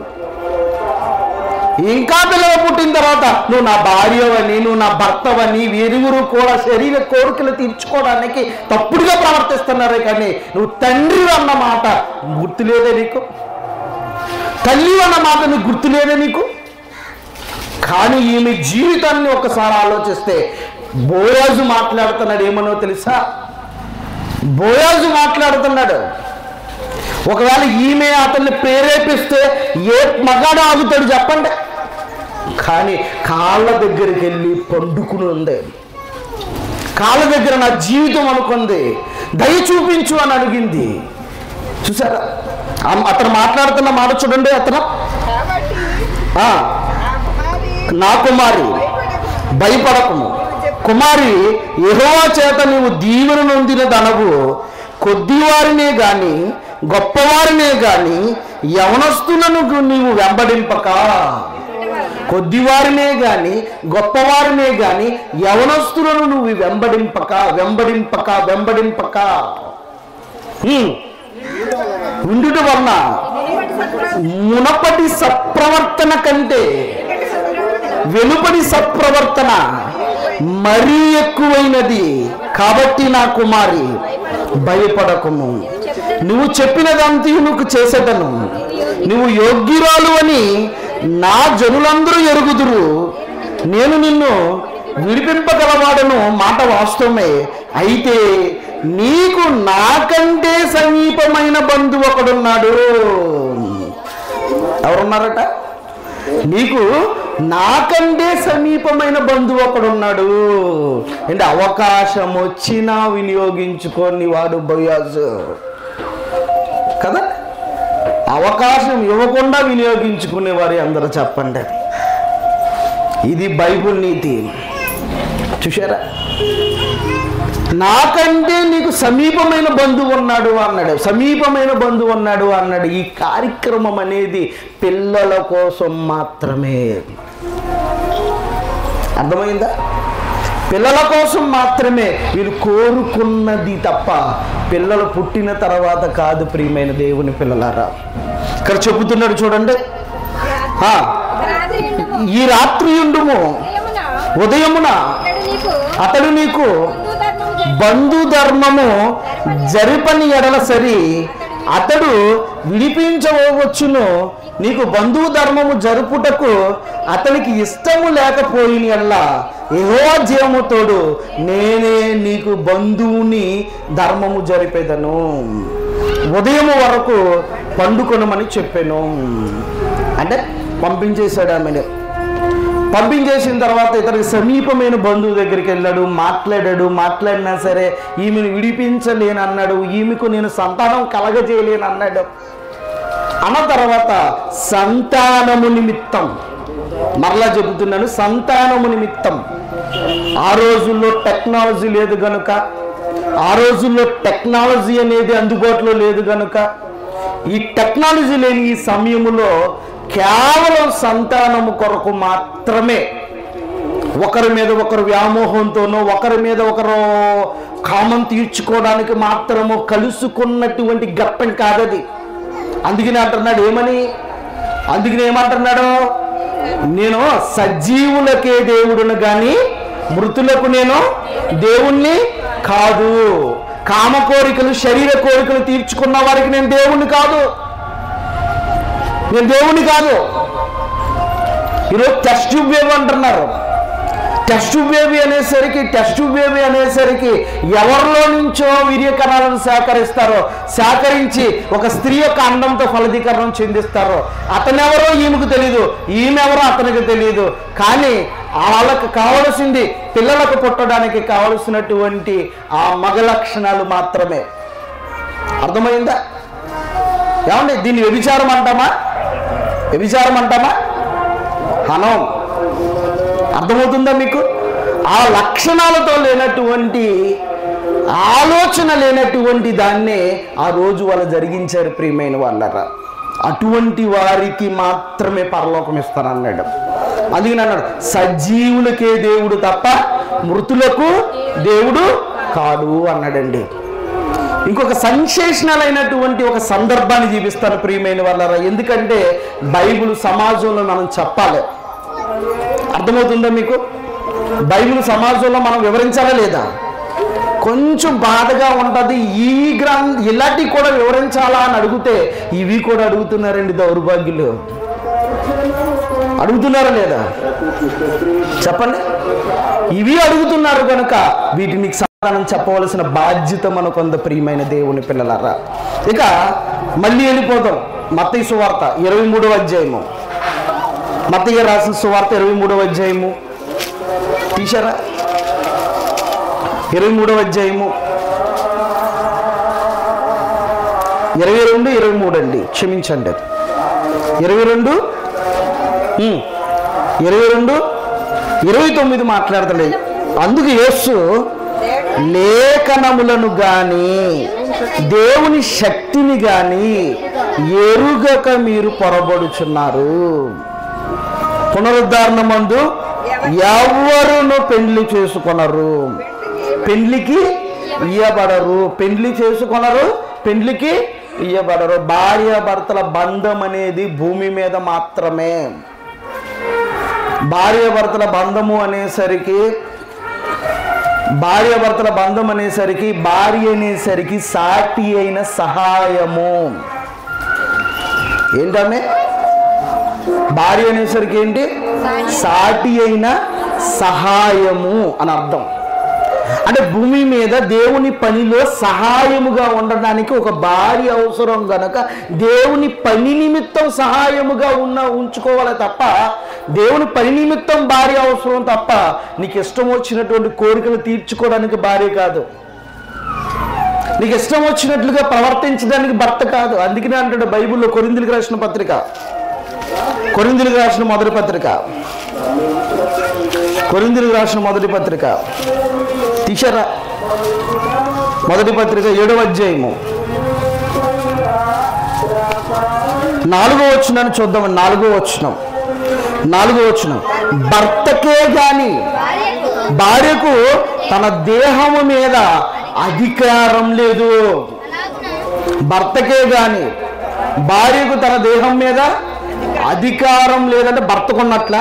ఇంకా పిల్లలు పుట్టిన తర్వాత నువ్వు నా భార్యవని నువ్వు నా భర్తవని వీరివురు కూడా శరీర కోరికలు తీర్చుకోవడానికి తప్పుడుగా ప్రవర్తిస్తున్నారు కానీ నువ్వు తండ్రి అన్న మాట గుర్తులేదే నీకు తల్లి అన్న మాట నీకు గుర్తులేదే నీకు కానీ ఈమె జీవితాన్ని ఒకసారి ఆలోచిస్తే బోయాజు మాట్లాడుతున్నాడు ఏమనో తెలుసా బోయాజు మాట్లాడుతున్నాడు ఒకవేళ ఈమె అతన్ని ప్రేరేపిస్తే ఏ మగాడు ఆగుతాడు చెప్పండి కానీ కాళ్ళ దగ్గరికి వెళ్ళి పండుకుని ఉంది కాళ్ళ దగ్గర నా జీవితం అనుకుంది దయ చూపించు అని అడిగింది చూసారా ఆ- అతను మాట్లాడుతున్న మాట చూడండి అతను కాబట్టి ఆ, ఆ కుమారి నా కుమారి భయపడకు. భయపడకము కుమారి యెహోవా చేత నీవు దీవెన నొందిన దనవు కొద్దివారినే గాని గొప్పవారినే గాని యవనస్తులను నీవు వెంబడింపక ఇంటి వలన కొద్దివారినే గాని గొప్పవారినే గాని యవనస్తులను నువ్వు వెంబడింపక వెంబడింపక వెంబడింపక హ్మ్. ఉండుట వలన మునపటి సత్ప్రవర్తన కంటే వెలుపడి సత్ప్రవర్తన మరీ ఎక్కువైనది కాబట్టి నా కుమారి భయపడకము నువ్వు చెప్పినదంతా నువ్వు చేసేదను నువ్వు యోగ్యురాలు అని నా జనులందరూ ఎరుగుదురు నేను నిన్ను విడిపింపగలవాడను మాట వాస్తవమే అయితే నీకు నాకంటే సమీపమైన బంధువు ఒకడున్నాడు ఎవరున్నారట నీకు నాకంటే సమీపమైన బంధువు ఒకడున్నాడు అంటే అవకాశం వచ్చినా వినియోగించుకోని వాడు బొయ్యాజు కదా అవకాశం ఇవ్వకుండా వినియోగించుకునేవారు అందరూ చెప్పండి ఇది బైబుల్ నీతి చూశారా నాకంటే నీకు సమీపమైన బంధువు ఉన్నాడు అన్నాడు సమీపమైన బంధువు ఉన్నాడు అన్నాడు ఈ కార్యక్రమం అనేది పిల్లల కోసం మాత్రమే అర్థమైందా పిల్లల కోసం మాత్రమే వీరు కోరుకున్నది తప్ప పిల్లలు పుట్టిన తర్వాత కాదు ప్రియమైన దేవుని పిల్లలారా ఇక్కడ చెబుతున్నాడు చూడండి ఆ, రాత్రి ఎండుము, ఈ రాత్రి ఉండుము ఉదయమున ఉదయమున అతడు నీకు అతడు నీకు బంధుధర్మము చేసి బంధు ధర్మము జరిపని ఎడల సరి అతడు విడిపించవచ్చును నీకు బంధువు ధర్మము జరుపుటకు అతనికి ఇష్టము లేకపోయిన ఎడల ఏహో జీవము తోడు నేనే నీకు బంధువుని ధర్మము జరిపేదను ఉదయం వరకు పండుకొనమని చెప్పాను అంటే పంపించేశాడు ఆమెను పంపించేసిన తర్వాత ఇతనికి సమీపమైన బంధువు దగ్గరికి వెళ్ళాడు మాట్లాడాడు మాట్లాడినా సరే ఈమెను విడిపించలేను అన్నాడు ఈమెకు నేను సంతానం కలగజేయలేను అన్నాడు అన్న తర్వాత సంతానము నిమిత్తం మరలా చెబుతున్నాను సంతానము నిమిత్తం ఆ రోజుల్లో టెక్నాలజీ లేదు గనుక ఆ రోజుల్లో టెక్నాలజీ అనేది అందుబాటులో లేదు గనుక ఈ టెక్నాలజీ లేని ఈ సమయములో కేవలం సంతానము కొరకు మాత్రమే ఒకరి మీద ఒకరు వ్యామోహంతోనో ఒకరి మీద ఒకరు కామం తీర్చుకోవడానికి మాత్రము కలుసుకున్నటువంటి గప్పం కాదది అందుకనే అంటున్నాడు ఏమని అందుకనే ఏమంటున్నాడు నేను సజీవులకే దేవుడును గాని మృతులకు నేను దేవుణ్ణి కాదు కామ కోరికలు శరీర కోరికలు తీర్చుకున్న వారికి నేను దేవుణ్ణి కాదు నేను దేవుణ్ణి కాదు ఈరోజు టెస్ట్ ట్యూబ్ బేబీ అంటున్నారు టెస్ట్ ట్యూబ్ బేబీ అనేసరికి టెస్ట్ ట్యూబ్ బేబీ అనేసరికి ఎవరిలో నుంచో వీర్య కణాలను సేకరిస్తారో సేకరించి ఒక స్త్రీ యొక్క అండంతో ఫలదీకరణం చెందిస్తారో అతనెవరో ఈమెకు తెలియదు ఈమెవరో అతనికి తెలియదు కానీ వాళ్ళకు కావలసింది పిల్లలకు పుట్టడానికి కావలసినటువంటి ఆ మగ లక్షణాలు మాత్రమే అర్థమైందా ఏమండి దీన్ని వ్యభిచారం అంటామా వ్యభిచారం అంటామా హనం అర్థమవుతుందా మీకు ఆ లక్షణాలతో లేనటువంటి ఆలోచన లేనటువంటి దాన్నే ఆ రోజు వాళ్ళు జరిగించారు ప్రియమైన వాళ్ళరా అటువంటి వారికి మాత్రమే పరలోకం ఇస్తానన్నాడు అందుకని అన్నాడు సజీవులకే దేవుడు తప్ప మృతులకు దేవుడు కాడు అన్నాడండి ఇంకొక సెన్సేషనల్ అయినటువంటి ఒక సందర్భాన్ని చూపిస్తాను ప్రియమైన వాళ్ళరా ఎందుకంటే బైబిల్ సమాజంలో మనం చెప్పాలి అర్థమవుతుందా మీకు బైబిల్ సమాజంలో మనం వివరించాలా లేదా కొంచెం బాధగా ఉంటుంది ఈ గ్రంథ ఇలాంటివి కూడా వివరించాలా అని అడిగితే ఇవి కూడా అడుగుతున్నారండి దౌర్భాగ్యులు అడుగుతున్నారా లేదా చెప్పండి ఇవి అడుగుతున్నారు కనుక వీటిని సమాధానం చెప్పవలసిన బాధ్యత మనకు కొంత ప్రియమైన దేవుని పిల్లలారా ఇక మళ్ళీ వెళ్ళిపోతాం మత్తయి సువార్త ఇరవై మూడవ అధ్యాయము మత్తయ్య రాసిన సువార్త ఇరవై మూడవ అధ్యాయము తీశారా ఇరవై మూడవ అధ్యాయము ఇరవై రెండు ఇరవై మూడు అండి క్షమించండి ఇరవై రెండు ఉమ్, ఇరవై రెండు ఇరవై తొమ్మిది మాట్లాడతలే అందుకు యేసు లేఖనములను గాని దేవుని శక్తిని గాని ఎరుగక మీరు పొరబడుచున్నారు పునరుద్ధరణ మందు ఎవరును పెండ్లి చేసుకొనరు పెండ్లికి ఇయ్యబడరు పెండ్లి చేసుకొనరు పెండ్లికి ఇయ్యబడరు భార్య భర్తల బంధం అనేది భూమి మీద మాత్రమే భార్య భర్తల బంధము అనేసరికి భార్య భర్తల బంధం అనేసరికి భార్య అనేసరికి సాటి అయిన సహాయము ఏంటనే భార్య అనేసరికి ఏంటి సాటి అయిన సహాయము అని అర్థం అంటే భూమి మీద దేవుని పనిలో సహాయముగా ఉండడానికి ఒక భార్య అవసరం గనక దేవుని పని నిమిత్తం సహాయముగా ఉన్న ఉంచుకోవాలి తప్ప దేవుని పని నిమిత్తం భార్య అవసరం తప్ప నీకు ఇష్టం వచ్చినటువంటి కోరికలు తీర్చుకోవడానికి భార్య కాదు నీకు ఇష్టం వచ్చినట్లుగా ప్రవర్తించడానికి భర్త కాదు అందుకనే అంటాడు బైబిల్లో కొరిందులకు రాసిన పత్రిక కొరిందులకు రాసిన మొదటి పత్రిక కొరిందులకు రాసిన మొదటి పత్రిక తీశారా మొదటి పత్రిక ఏడవ అధ్యాయము నాలుగో వచ్చినాన్ని చూద్దాం నాలుగో వచ్చినాం నాలుగో వచ్చినాం భర్తకే గాని భార్యకు భార్యకు తన దేహము మీద అధికారం లేదు అలాగున భర్తకే గాని భార్యకు తన దేహం మీద అధికారం లేదంటే భర్తకున్నట్ల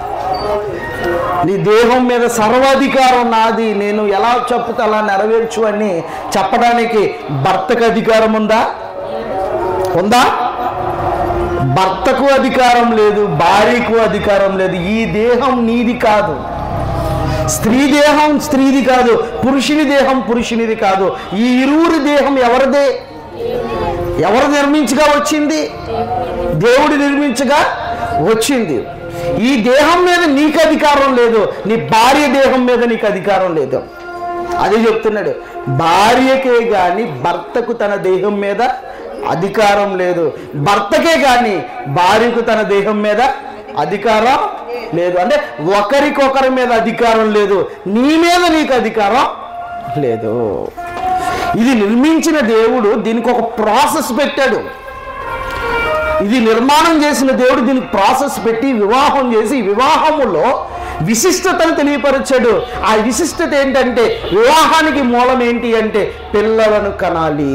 నీ దేహం మీద సర్వాధికారం నాది నేను ఎలా చెప్తే అలా నెరవేర్చు అని చెప్పడానికి భర్తకు అధికారం ఉందా ఉందా భర్తకు అధికారం లేదు భార్యకు అధికారం లేదు ఈ దేహం నీది కాదు స్త్రీ దేహం స్త్రీది కాదు పురుషుని దేహం పురుషునిది కాదు ఈ ఇరువురి దేహం ఎవరిదే ఎవరు నిర్మించగా వచ్చింది దేవుడు నిర్మించగా వచ్చింది ఈ దేహం మీద నీకు అధికారం లేదు నీ భార్య దేహం మీద నీకు అధికారం లేదు అదే చెప్తున్నాడు భార్యకే గాని భర్తకు తన దేహం మీద అధికారం లేదు భర్తకే గాని భార్యకు తన దేహం మీద అధికారం లేదు అంటే ఒకరికొకరి మీద అధికారం లేదు నీ మీద నీకు అధికారం లేదు ఇది నిర్మించిన దేవుడు దీనికి ఒక ప్రాసెస్ పెట్టాడు ఇది నిర్మాణం చేసిన దేవుడు దీనికి ప్రాసెస్ పెట్టి వివాహం చేసి ఈ వివాహములో విశిష్టతను తెలియపరిచాడు ఆ విశిష్టత ఏంటంటే వివాహానికి మూలం ఏంటి అంటే పిల్లలను కనాలి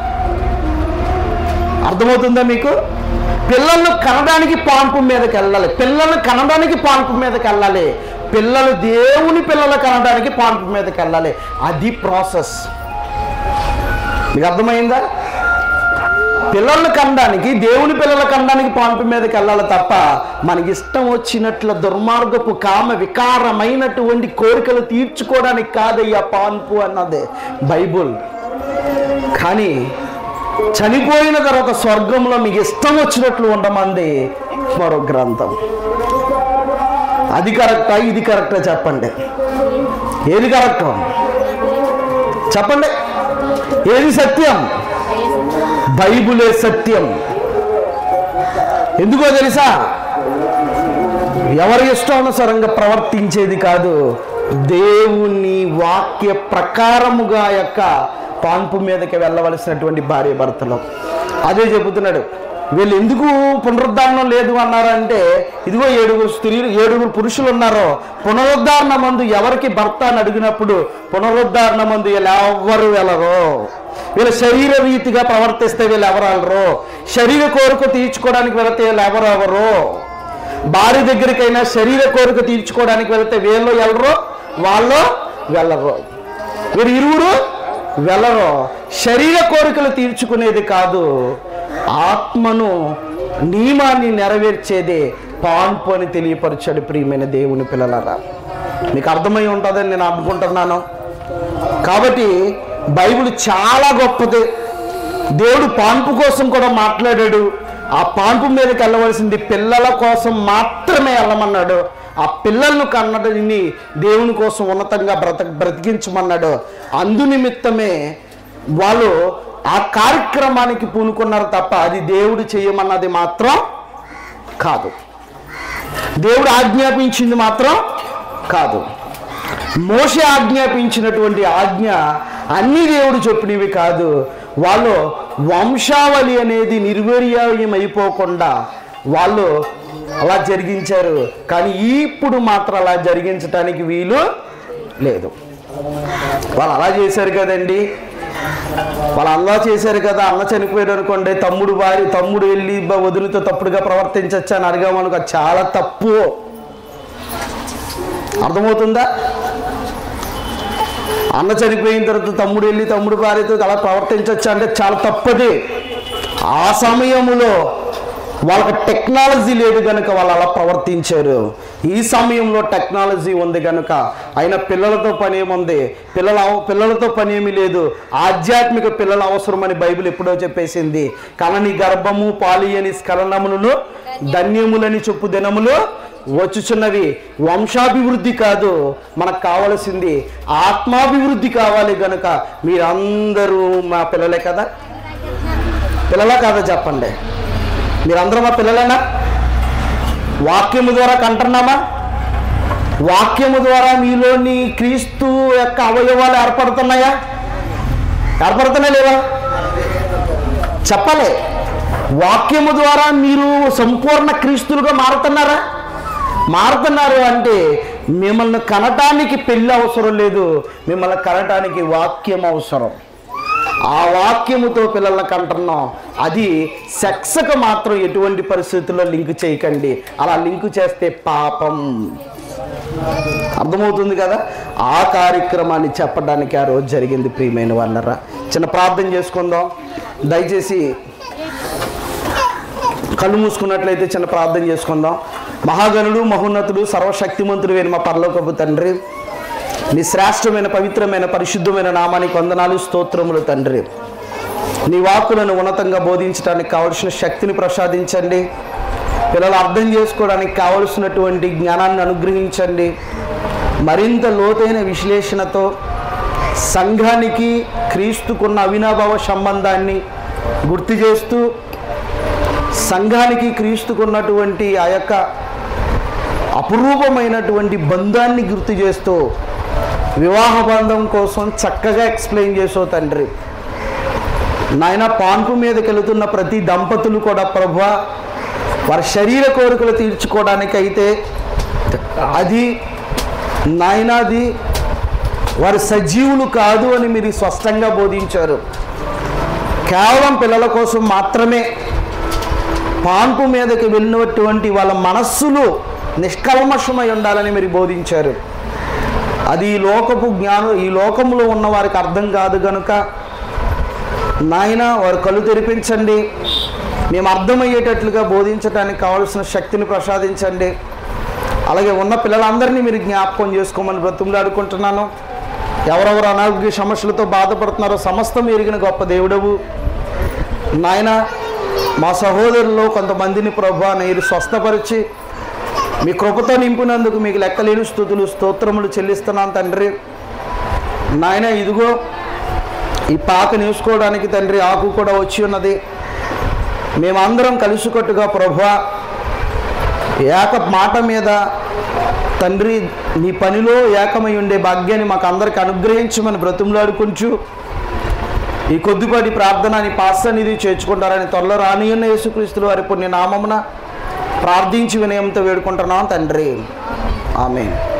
అర్థమవుతుందా మీకు పిల్లలను కనడానికి పాన్పు మీదకి వెళ్ళాలి పిల్లలను కనడానికి పాన్పు మీదకి వెళ్ళాలి పిల్లలు దేవుని పిల్లలు కనడానికి పాన్పు మీదకి వెళ్ళాలి అది ప్రాసెస్ మీకు అర్థమైందా పిల్లల్ని కనడానికి దేవుని పిల్లల కనడానికి పాన్పు మీదకి వెళ్ళాలి తప్ప మనకి ఇష్టం వచ్చినట్ల దుర్మార్గపు కామ వికారమైనటువంటి కోరికలు తీర్చుకోవడానికి కాదయ్యా పాన్పు అన్నదే బైబుల్ కానీ చనిపోయిన తర్వాత స్వర్గంలో మీకు ఇష్టం వచ్చినట్లు ఉండమంది మరో గ్రంథం అది కరెక్టా ఇది కరెక్టా చెప్పండి ఏది కరెక్ట్ చెప్పండి ఏది సత్యం బైబులే సత్యం ఎందుకో తెలుసా ఎవరి ఇష్టానుసారంగా ప్రవర్తించేది కాదు దేవుని వాక్య ప్రకారముగా యొక్క పాన్పు మీదకి వెళ్ళవలసినటువంటి భార్య భర్తలు అదే చెబుతున్నాడు వీళ్ళు ఎందుకు పునరుద్ధరణ లేదు అన్నారంటే ఇదిగో ఏడుగురు స్త్రీలు ఏడుగురు పురుషులు ఉన్నారో పునరుద్ధరణ మందు ఎవరికి భర్త అని అడిగినప్పుడు పునరుద్ధరణ మందు వీళ్ళు ఎవరు వెళ్ళరు వీళ్ళు శరీర రీతిగా ప్రవర్తిస్తే వీళ్ళు ఎవరు వెళ్ళరు శరీర కోరిక తీర్చుకోవడానికి వెళితే వీళ్ళు ఎవరెవరు భార్య దగ్గరికైనా శరీర కోరిక తీర్చుకోవడానికి వెళితే వీళ్ళు వెళ్ళరు వాళ్ళు వెళ్ళరు వీరు ఇరువురు వెళ్ళరు శరీర కోరికలు తీర్చుకునేది కాదు ఆత్మను నియమాన్ని నెరవేర్చేదే పాన్పు అని తెలియపరిచాడు ప్రియమైన దేవుని పిల్లలరా మీకు అర్థమై ఉంటుందని నేను అనుకుంటున్నాను కాబట్టి బైబిల్ చాలా గొప్పది దేవుడు పాన్పు కోసం కూడా మాట్లాడాడు ఆ పాన్పు మీదకి వెళ్ళవలసింది పిల్లల కోసం మాత్రమే వెళ్ళమన్నాడు ఆ పిల్లలను కన్నడిని దేవుని కోసం ఉన్నతంగా బ్రత బ్రతికించమన్నాడు అందు నిమిత్తమే వాళ్ళు ఆ కార్యక్రమానికి పూనుకున్నారు తప్ప అది దేవుడు చేయమన్నది మాత్రం కాదు దేవుడు ఆజ్ఞాపించింది మాత్రం కాదు మోసే ఆజ్ఞాపించినటువంటి ఆజ్ఞ అన్ని దేవుడు చెప్పినవి కాదు వాళ్ళు వంశావళి అనేది నిర్వీర్యం అయిపోకుండా వాళ్ళు అలా జరిగించారు కానీ ఇప్పుడు మాత్రం అలా జరిగించడానికి వీలు లేదు వాళ్ళు అలా చేశారు కదండి వాళ్ళు అలా చేశారు కదా అన్న చనిపోయాడు అనుకోండి తమ్ముడు వారి తమ్ముడు వెళ్ళి బ- వదిలితో తప్పుడుగా ప్రవర్తించచ్చా అని అడిగామనుకో అది చాలా తప్పు అర్థమవుతుందా అన్న చనిపోయిన తర్వాత తమ్ముడు వెళ్ళి తమ్ముడు భార్యతో అలా ప్రవర్తించవచ్చు అంటే చాలా తప్పది ఆ సమయంలో వాళ్ళకి టెక్నాలజీ లేదు కనుక వాళ్ళు అలా ప్రవర్తించారు ఈ సమయంలో టెక్నాలజీ ఉంది కనుక అయినా పిల్లలతో పని ఏముంది పిల్లల అవ- పిల్లలతో పని ఏమీ లేదు ఆధ్యాత్మిక పిల్లల అవసరమని బైబిల్ ఎప్పుడో చెప్పేసింది కనని గర్భము పాలియని స్ఖలనములను ధన్యములని చెప్పు దినములు వచ్చుచున్నవి వంశాభివృద్ధి కాదు మనకు కావలసింది ఆత్మాభివృద్ధి కావాలి గనుక మీరందరూ మా పిల్లలే కదా పిల్లలా కాదా చెప్పండి మీరందరూ మా పిల్లలేనా వాక్యము ద్వారా కంటున్నామా వాక్యము ద్వారా మీలోని క్రీస్తు యొక్క అవయవాలు ఏర్పడుతున్నాయా ఏర్పడుతున్నాయి లేవా చెప్పలే వాక్యము ద్వారా మీరు సంపూర్ణ క్రీస్తులుగా మారుతున్నారా మారుతున్నారు అంటే మిమ్మల్ని కనటానికి పెళ్ళి అవసరం లేదు మిమ్మల్ని కనటానికి వాక్యం అవసరం ఆ వాక్యముతో పిల్లల్ని కంటున్నాం అది సెక్స్కి మాత్రం ఎటువంటి పరిస్థితుల్లో లింక్ చేయకండి అలా లింక్ చేస్తే పాపం అర్థమవుతుంది కదా ఆ కార్యక్రమాన్ని చెప్పడానికి ఆ రోజు జరిగింది ప్రియమైన వాళ్ళరా చిన్న ప్రార్థన చేసుకుందాం దయచేసి కళ్ళు మూసుకున్నట్లయితే చిన్న ప్రార్థన చేసుకుందాం మహాగణుడు మహోన్నతుడు సర్వశక్తిమంతుడు వేరు మా పరలోకపు తండ్రి నీ శ్రేష్టమైన పవిత్రమైన పరిశుద్ధమైన నామానికి వందనాలు స్తోత్రములు తండ్రి నీ వాక్కులను ఉన్నతంగా బోధించడానికి కావలసిన శక్తిని ప్రసాదించండి పిల్లలు అర్థం చేసుకోవడానికి కావలసినటువంటి జ్ఞానాన్ని అనుగ్రహించండి మరింత లోతైన విశ్లేషణతో సంఘానికి క్రీస్తుకున్న అవినాభావ సంబంధాన్ని గుర్తు చేస్తూ సంఘానికి క్రీస్తుకున్నటువంటి ఆ యొక్క అపురూపమైనటువంటి బంధాన్ని గుర్తు చేస్తూ వివాహ బంధం కోసం చక్కగా ఎక్స్ప్లెయిన్ చేసో తండ్రి నాయన పాన్పు మీదకి వెళుతున్న ప్రతి దంపతులు కూడా ప్రభు వారి శరీర కోరికలు తీర్చుకోవడానికి అయితే అది నాయనాది వారి సజీవులు కాదు అని మీరు స్పష్టంగా బోధించారు కేవలం పిల్లల కోసం మాత్రమే పాన్పు మీదకి వెళ్ళినటువంటి వాళ్ళ మనస్సులు నిష్కల్మషమై ఉండాలని మీరు బోధించారు అది ఈ లోకపు జ్ఞానం ఈ లోకంలో ఉన్న వారికి అర్థం కాదు కనుక నాయన వారు కళ్ళు తెరిపించండి మేము అర్థమయ్యేటట్లుగా బోధించడానికి కావాల్సిన శక్తిని ప్రసాదించండి అలాగే ఉన్న పిల్లలందరినీ మీరు జ్ఞాపకం చేసుకోమని బ్రతుములాడుకుంటున్నాను ఎవరెవరు అనారోగ్య సమస్యలతో బాధపడుతున్నారో సమస్తం ఎరిగిన గొప్ప దేవుడవు నాయన మా సహోదరుల్లో కొంతమందిని ప్రభా మీరు స్వస్థపరిచి మీ కృపతో నింపినందుకు మీకు లెక్కలేని స్థుతులు స్తోత్రములు చెల్లిస్తున్నాను తండ్రి నాయన ఇదిగో ఈ పాక నేసుకోవడానికి తండ్రి ఆకు కూడా వచ్చి ఉన్నది మేమందరం కలిసికట్టుగా ప్రభా ఏక మాట మీద తండ్రి నీ పనిలో ఏకమై ఉండే భాగ్యాన్ని మాకు అందరికి అనుగ్రహించమని బ్రతుములాడుకుంటూ ఈ కొద్దిపాటి ప్రార్థన నీ పాసన్నిధి చేర్చుకుంటారని త్వరలో రానియన్న యేసుక్రీస్తులు వారి పుణ్య నామమున ప్రార్థించి వినయంతో వేడుకుంటున్నాం తండ్రి ఆమె